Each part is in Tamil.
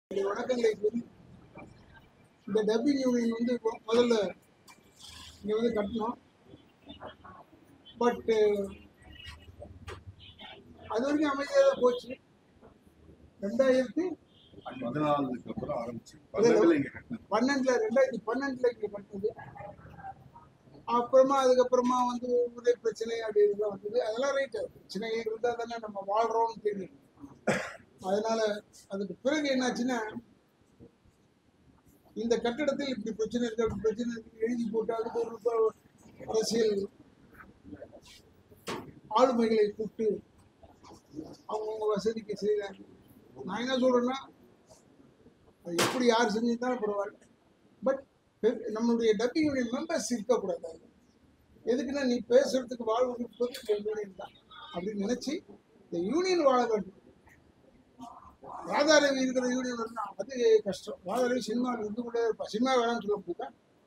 என்னுடைய வணக்கங்களை கூறி இந்த டப்பிங் யூனியன் வந்து இப்போ முதல்ல இங்கே வந்து கட்டணும் பட்டு அது வரைக்கும் அமைதியாக தான் போச்சு ரெண்டாயிரத்தி பதினாலுக்கு அப்புறம் ஆரம்பிச்சு பன்னெண்டுல இங்க கட்டினது பன்னெண்டுல ரெண்டாயிரத்தி பன்னெண்டுல இங்கே கட்டினது அப்புறமா அதுக்கப்புறமா வந்து ஒரே பிரச்சனை அப்படி இதெல்லாம் வந்தது அதெல்லாம் ரைட்டு பிரச்சனைகள் இருந்தால் தானே நம்ம வாழ்கிறோம்னு தெரியும் அதனால அதுக்கு பிறகு என்னாச்சுன்னா இந்த கட்டடத்தில் இப்படி பிரச்சனை இருக்கு அப்படி பிரச்சனை இருக்கு எழுதி போட்டு அதுக்கு ஒரு ப- அரசியல் ஆளுமைகளை கூப்பிட்டு அவங்கவுங்க வசதிக்கு செய்கிறாங்க நான் என்ன சொல்றேன்னா அது எப்படி யார் செஞ்சிருந்தாலும் பரவாயில்ல பட் நம்மளுடைய டப்பிங்குடைய மெம்பர்ஸ் இருக்கக்கூடாது அதுல. எதுக்குன்னா நீ பேசுறதுக்கு வாழ்வு கொடுப்பது இந்த யூனியன் தான் அப்படின்னு நினைச்சு இந்த யூனியன் வாழ வேண்டும் ராதாரவி இருக்கிற யூனியன் இருந்தா அது கஷ்டம் ராதாரவி சினிமாவில் இருந்து கூட இருப்பா சினிமா வேணாம்னு சொல்ல முடியுதா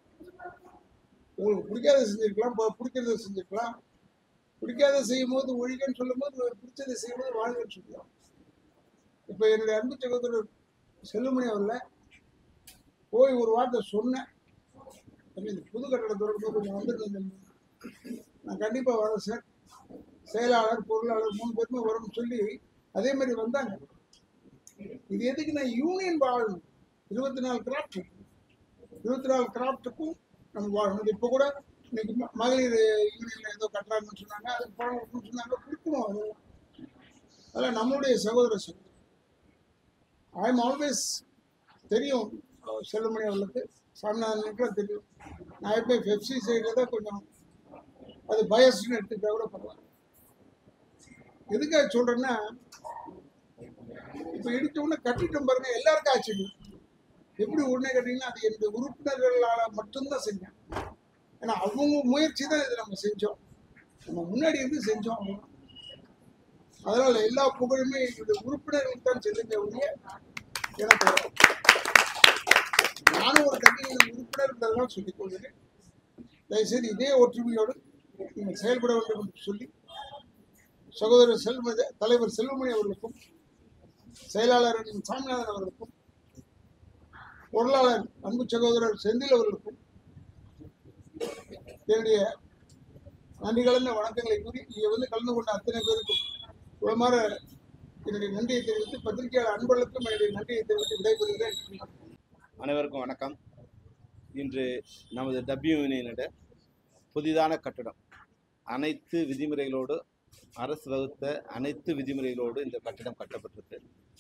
உங்களுக்கு பிடிக்காத செஞ்சிருக்கலாம் ப- பிடிக்கிறத செஞ்சிருக்கலாம் பிடிக்காத செய்யும் போது ஒழிகன்னு சொல்லும் போது பிடிச்சதை செய்யும் போது வாழ்கன்னு சொல்லலாம் இப்போ என்னுடைய அன்பு சகோதரர் செல்லுமணி அவர்ல போய் ஒரு வார்த்தை சொன்னேன் தம்பி, இந்த புது கட்டட திறக்கும் கொஞ்சம் வந்துருந்தேன் நான் கண்டிப்பாக வரேன் சார் செயலாளர் பொருளாளர் மூணு பேருமே வரும்னு சொல்லி அதே மாதிரி வந்தாங்க இது எதுக்கு நான் யூனியன் வாழணும் இருபத்தி நாலு கிராஃப்ட் இருபத்தி நாலு கிராஃப்ட்டுக்கும் நம்ம வாழணும் இப்போ கூட இன்னைக்கு ம- மகளிர் யூனியன்ல ஏதோ கட்டுறாங்கன்னு சொன்னாங்க அதுக்கு பணம் கொடுக்கணும்னு சொன்னாங்க கொடுக்கணும் அதெல்லாம் அதெல்லாம் நம்மளுடைய சகோதர சகோதரி ஐ எம் ஆல்வேஸ் தெரியும் அஹ், செல்லுமணி அவர்களுக்கு சாமிநாதனுக்குலாம் தெரியும் நான் எப்போ பெப்சி சைடில் தான் கொஞ்சம் அது பயஸ்ன்னு எடுத்துக்கிட்டா கூட பரவாயில்ல எதுக்காக சொல்கிறேன்னா இப்போ இடிச்ச உடனே கட்டிட்டோம் பாருங்க எல்லாருக்கும் ஆச்சரியம் எப்படி உடனே கட்டிங்கன்னா அது என்னுடைய உறுப்பினர்களால் மட்டும்தான் செஞ்சேன் ஏன்னா அவங்க முயற்சி தான் இதை நம்ம செஞ்சோம் நம்ம முன்னாடி இருந்து செஞ்சோம் அவ்வளவுதான். அதனால எல்லா புகழுமே என்னுடைய உறுப்பினர்களுக்கு தான் செல்லுங்க ஒழிய எனக்கு வராது. நானும் ஒரு கட்சியின் உறுப்பினர்ன்றதெல்லாம் சொல்லிக் கொள்கிறேன் தயவுசெய்து இதே ஒற்றுமையோடு நீங்கள் செயல்பட வேண்டும் என்று சொல்லி சகோதரர் செல்வ தலைவர் செல்வமணி அவர்களுக்கும் செயலாளர் அண்ணன் சாமிநாதன் அவர்களுக்கும் பொருளாளர் அன்பு சகோதரர் செந்தில் அவர்களுக்கும் என்னுடைய நன்றி கலந்த வணக்கங்களை கூறி இங்கே வந்து கலந்து கொண்ட அத்தனை பேருக்கும் உளமாற என்னுடைய நன்றியை தெரிவித்து பத்திரிகையாளர் அன்பர்களுக்கும் என்னுடைய நன்றியை தெரிவித்து விடைபெறுகிறேன் அனைவருக்கும் வணக்கம் இன்று நமது டபிள்யூ யூனியனோட புதிதான கட்டடம் அனைத்து விதிமுறைகளோடு அரசு வகுத்த அனைத்து விதிமுறைகளோடு இந்த கட்டடம் கட்டப்பட்டிருக்கு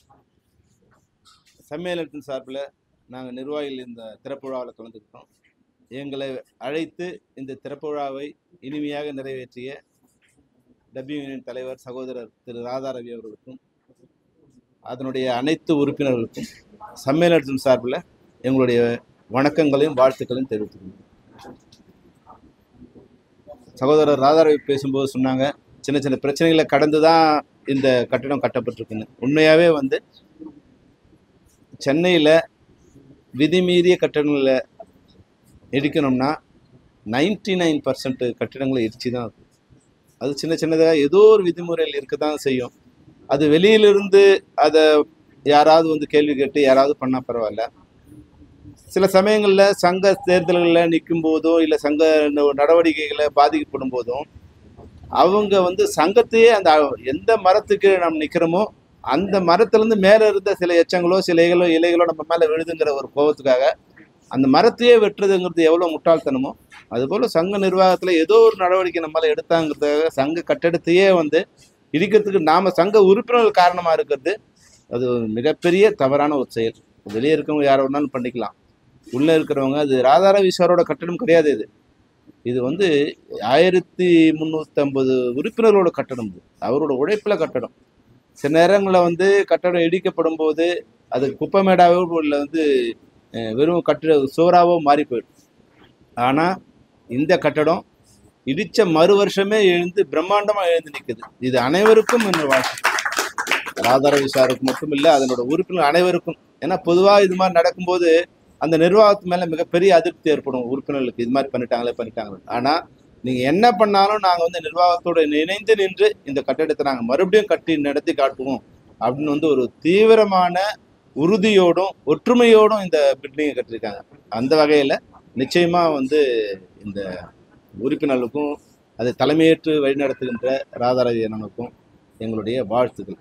சம்மேளனத்தின் சார்பில் நாங்கள் நிர்வாகிகள் இந்த திறப்பு விழாவில் கலந்துக்கிட்டோம் எங்களை அழைத்து இந்த திறப்பு விழாவை இனிமையாக நிறைவேற்றிய டபிள்யூ யூனியன் தலைவர் சகோதரர் திரு ராதாரவி அவர்களுக்கும் அதனுடைய அனைத்து உறுப்பினர்களுக்கும் சம்மேளனத்தின் சார்பில் எங்களுடைய வணக்கங்களையும் வாழ்த்துக்களையும் தெரிவித்துக்கொள்கிறேன் சகோதரர் ராதாரவி பேசும்போது சொன்னாங்க சின்ன சின்ன பிரச்சனைகளை கடந்து தான் இந்த கட்டடம் கட்டப்பட்டிருக்குன்னு உண்மையாகவே வந்து சென்னையில் விதிமீறிய கட்டடங்களை இடிக்கணும்னா நைன்டி நைன் பர்சன்ட் கட்டிடங்களை இடிச்சு தான் இருக்கும் அது சின்ன சின்னதாக ஏதோ ஒரு விதிமுறைகள் இருக்க தான் செய்யும் அது வெளியிலிருந்து அதை யாராவது வந்து கேள்வி கேட்டு யாராவது பண்ணால் பரவாயில்ல சில சமயங்களில் சங்க தேர்தல்களில் நிற்கும் போதோ இல்லை சங்க ந- நடவடிக்கைகளை பாதிக்கப்படும் போதும் அவங்க வந்து சங்கத்தையே அந்த அ- எந்த மரத்துக்கு நம்ம நிற்கிறோமோ அந்த மரத்துலேருந்து மேலே இருந்த சில எச்சங்களோ சிலைகளோ இலைகளோ நம்ம மேலே விழுதுங்கிற ஒரு கோபத்துக்காக அந்த மரத்தையே வெட்டுறதுங்கிறது எவ்வளோ முட்டாள்தனமோ அதுபோல் சங்க நிர்வாகத்தில் ஏதோ ஒரு நடவடிக்கை நம்மளால எடுத்தாங்கிறதுக்காக சங்க கட்டடத்தையே வந்து இடிக்கிறதுக்கு நாம் சங்க உறுப்பினர்கள் காரணமாக இருக்கிறது அது ஒரு மிகப்பெரிய தவறான ஒரு செயல் வெளியே இருக்கவங்க யாரை வேணாலும் பண்ணிக்கலாம் உள்ளே இருக்கிறவங்க அது ராதாரவி சாரோட கட்டடம் கிடையாது இது இது வந்து ஆயிரத்தி முந்நூற்றம்பது உறுப்பினர்களோட கட்டடம் இது அவரோட உழைப்பில் கட்டடம் சில நேரங்களில் வந்து கட்டடம் இடிக்கப்படும் போது அது குப்பைமேடாவோ இல்லை வந்து அஹ், வெறும் கட்டிட சுவராவோ மாறி போயிடும் ஆனால் இந்த கட்டடம் இடித்த மறு வருஷமே எழுந்து பிரம்மாண்டமாக எழுந்து நிற்குது இது அனைவருக்கும் இந்த வாழ்க்கை ராதாரவி சாருக்கு மட்டும் இல்லை அதனோட உறுப்பினர் அனைவருக்கும் ஏன்னா பொதுவாக இது மாதிரி நடக்கும்போது அந்த நிர்வாகத்து மேலே மிகப்பெரிய அதிருப்தி ஏற்படும் உறுப்பினர்களுக்கு இது மாதிரி பண்ணிட்டாங்களே பண்ணிட்டாங்களே ஆனால் நீங்கள் என்ன பண்ணாலும் நாங்கள் வந்து நிர்வாகத்தோட இணைந்து நின்று இந்த கட்டடத்தை நாங்கள் மறுபடியும் கட்டி நடத்தி காட்டுவோம் அப்படின்னு வந்து ஒரு தீவிரமான உறுதியோடும் ஒற்றுமையோடும் இந்த பில்டிங்கை கட்டியிருக்காங்க அந்த வகையில் நிச்சயமாக வந்து இந்த உறுப்பினர்களுக்கும் அதை தலைமையேற்று வழிநடத்துகின்ற ராதாரவி அண்ணனுக்கும் எங்களுடைய வாழ்த்துக்கள்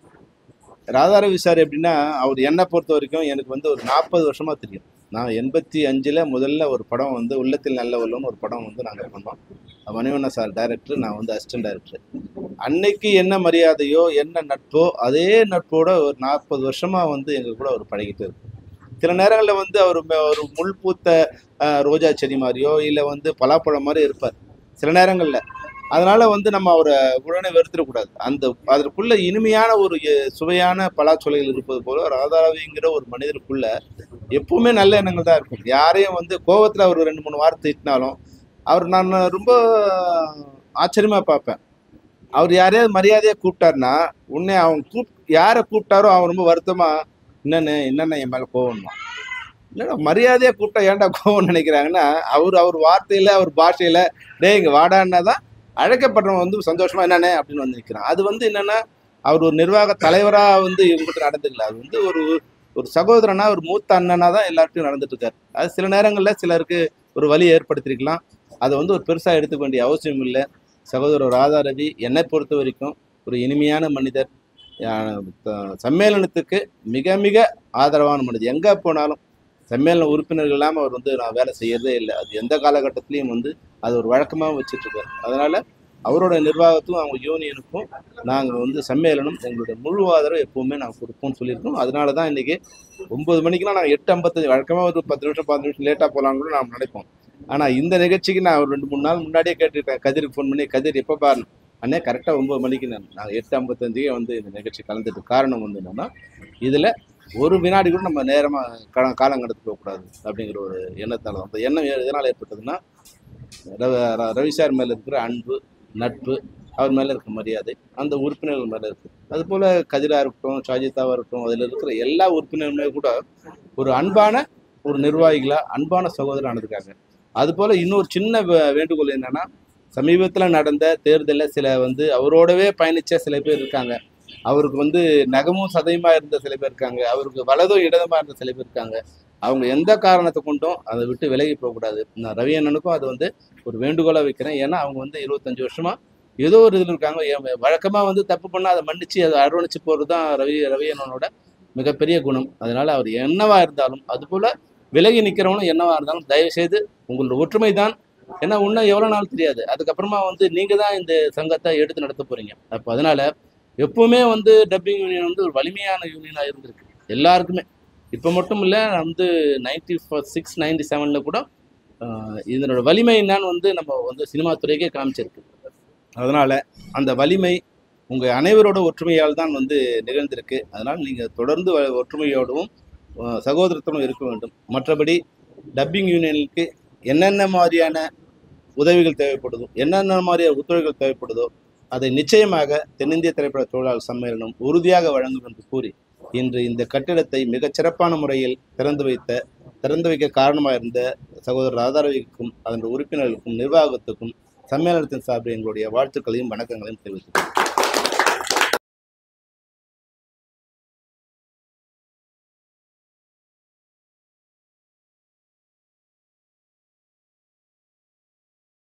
ராதாரவி சார் எப்படின்னா அவர் என்னை பொறுத்த வரைக்கும் எனக்கு வந்து ஒரு நாற்பது வருஷமாக தெரியும் நான் எண்பத்தி அஞ்சில் முதல்ல ஒரு படம் வந்து உள்ளத்தில் நல்ல உள்ளம்னு ஒரு படம் வந்து நாங்கள் பண்ணோம் மணிவண்ண சார் டைரக்டர் நான் வந்து அசிஸ்டன்ட் டைரக்டர் அன்னைக்கு என்ன மரியாதையோ என்ன நட்போ அதே நட்போட ஒரு நாற்பது வருஷமாக வந்து எங்கள் கூட அவர் பழகிட்டு இருக்கு சில நேரங்களில் வந்து அவர் ம- ஒரு முள் பூத்த அஹ், ரோஜா செடி மாதிரியோ இல்லை வந்து பலாப்பழம் மாதிரி இருப்பார் சில நேரங்களில் அதனால வந்து நம்ம அவரை உடனே வெறுத்துடக்கூடாது அந்த அதற்குள்ள இனிமையான ஒரு எ- சுவையான பலாச்சொலைகள் இருப்பது போல ராதாவிங்கிற ஒரு மனிதருக்குள்ள எப்பவுமே நல்ல எண்ணங்கள் தான் இருக்கும் யாரையும் வந்து கோவத்தில் அவர் ரெண்டு மூணு வார்த்தை திட்டினாலும் அவர் நான் ரொம்ப ஆச்சரியமா பார்ப்பேன் அவர் யாரையாவது மரியாதையாக கூப்பிட்டாருன்னா உன்னை அவன் கூப் யாரை கூப்பிட்டாரோ அவன் ரொம்ப வருத்தமா என்னன்னு என்னென்ன என் மேலே கோவம்மா என்னடா மரியாதையா கூப்பிட்டா ஏன்டா கோவம் நினைக்கிறாங்கன்னா அவர் அவர் வார்த்தையில அவர் பாஷையில டேய் இங்க வாடான்னா தான் அழைக்கப்படுறவன் வந்து சந்தோஷமா என்னண்ணே அப்படின்னு வந்து நிற்கிறான் அது வந்து என்னன்னா அவர் ஒரு நிர்வாக தலைவரா வந்து இவங்ககிட்ட நடந்துக்கல அது வந்து ஒரு ஒரு சகோதரனா ஒரு மூத்த அண்ணனா தான் எல்லார்ட்டையும் நடந்துட்டு இருக்காரு அது சில நேரங்களில் சிலருக்கு ஒரு வழி ஏற்படுத்தியிருக்கலாம் அதை வந்து ஒரு பெருசாக எடுத்துக்க வேண்டிய அவசியம் இல்லை சகோதரர் ராதா ரவி என்னை பொறுத்த வரைக்கும் ஒரு இனிமையான மனிதர் அஹ் த- சம்மேளனத்துக்கு மிக மிக ஆதரவான மனிதர் எங்கே போனாலும் சம்மேளன உறுப்பினர்கள் இல்லாமல் அவர் வந்து நான் வேலை செய்யறதே இல்லை அது எந்த காலகட்டத்திலையும் வந்து அது ஒரு வழக்கமாக வச்சுட்டு இருக்காரு அதனால அவரோட நிர்வாகத்துக்கும் அவங்க யூனியனுக்கும் நாங்கள் வந்து சம்மேளனம் எங்களுடைய முழு ஆதரவு எப்பவுமே நாங்கள் கொடுப்போம்னு சொல்லியிருக்கோம் அதனால தான் இன்னைக்கு ஒன்பது மணிக்கெலாம் நாங்கள் எட்டு ஐம்பத்தஞ்சு வழக்கமாக ஒரு பத்து நிமிஷம் பதினஞ்சு நிமிஷம் லேட்டாக போகலான்னு கூட நாம் நினைப்போம் ஆனால் இந்த நிகழ்ச்சிக்கு நான் ஒரு ரெண்டு மூணு நாள் முன்னாடியே கேட்டுட்டேன் கதிருக்கு ஃபோன் பண்ணி கதிர் எப்போ பாரு அண்ணே கரெக்டாக ஒன்பது மணிக்கு நான் நாங்கள் எட்டு ஐம்பத்தஞ்சுக்கே வந்து இந்த நிகழ்ச்சி கலந்துட்டு காரணம் வந்து என்னன்னா இதில் ஒரு வினாடி கூட நம்ம நேரமாக கா காலம் கடந்து போகக்கூடாது அப்படிங்கிற ஒரு எண்ணத்தால் தான் அந்த எண்ணம் எ- எதனால் ஏற்பட்டதுன்னா ரவி ர- ரவி சார் மேலே இருக்கிற அன்பு நட்பு அவர் மேலே இருக்க மரியாதை அந்த உறுப்பினர்கள் மேலே இருக்குது அதுபோல் கதிரா இருக்கட்டும் ஷாஜிதாவாக இருக்கட்டும் அதில் இருக்கிற எல்லா உறுப்பினருமே கூட ஒரு அன்பான ஒரு நிர்வாகிகளா அன்பான சகோதரன் இருக்காங்க அதுபோல் இன்னொரு சின்ன வே- வேண்டுகோள் என்னன்னா சமீபத்தில் நடந்த தேர்தலில் சில வந்து அவரோடவே பயணிச்ச சில பேர் இருக்காங்க அவருக்கு வந்து நகமும் சதையுமா இருந்த சில பேர் இருக்காங்க அவருக்கு வலதும் இடதுமா இருந்த சில பேர் இருக்காங்க அவங்க எந்த காரணத்தை கொண்டும் அதை விட்டு விலகி போகக்கூடாது நான் ரவி அண்ணனுக்கும் அது வந்து ஒரு வேண்டுகோளாக வைக்கிறேன் ஏன்னா அவங்க வந்து இருபத்தஞ்சு வருஷமா ஏதோ ஒரு இதில் இருக்காங்க ஏ- வழக்கமா வந்து தப்பு பண்ணால் அதை மன்னிச்சு அதை அரவணைச்சு போகிறது தான் ரவி ரவி அண்ணனோட மிகப்பெரிய குணம் அதனால அவர் என்னவா இருந்தாலும் அதுபோல விலகி நிற்கிறவனும் என்னவா இருந்தாலும் தயவு செய்து உங்களோட ஒற்றுமை தான் ஏன்னா இன்னும் எவ்வளோ நாள் தெரியாது அதுக்கப்புறமா வந்து நீங்கள் தான் இந்த சங்கத்தை எடுத்து நடத்த போறீங்க அப்போ அதனால எப்பவுமே வந்து டப்பிங் யூனியன் வந்து ஒரு வலிமையான யூனியனாக இருந்திருக்கு எல்லாருக்குமே இப்போ மட்டும் இல்லை வந்து நைன்டி சிக்ஸ் நைன்டி செவனில் கூட ஆஹ், இதனோட வலிமை என்னன்னு வந்து நம்ம வந்து சினிமா துறைக்கே காமிச்சிருக்கு அதனால அந்த வலிமை உங்கள் அனைவரோட ஒற்றுமையால் தான் வந்து நிகழ்ந்திருக்கு அதனால் நீங்கள் தொடர்ந்து வ- ஒற்றுமையோடவும் ஆஹ், சகோதரத்துடன் இருக்க வேண்டும் மற்றபடி டப்பிங் யூனியனுக்கு என்னென்ன மாதிரியான உதவிகள் தேவைப்படுதோ என்னென்ன மாதிரியான ஒத்துழைப்புகள் தேவைப்படுதோ அதை நிச்சயமாக தென்னிந்திய திரைப்பட தொழிலாளர் சம்மேளனம் உறுதியாக வழங்கும் என்று கூறி இன்று இந்த கட்டிடத்தை மிகச் சிறப்பான முறையில் திறந்து வைத்த திறந்து வைக்க காரணமாக இருந்த சகோதரர் ராதாரவிக்கும் அதன் உறுப்பினர்களுக்கும் நிர்வாகத்துக்கும் சம்மேளனத்தின் சார்பில் எங்களுடைய வாழ்த்துக்களையும் வணக்கங்களையும் தெரிவித்துக்கிறேன்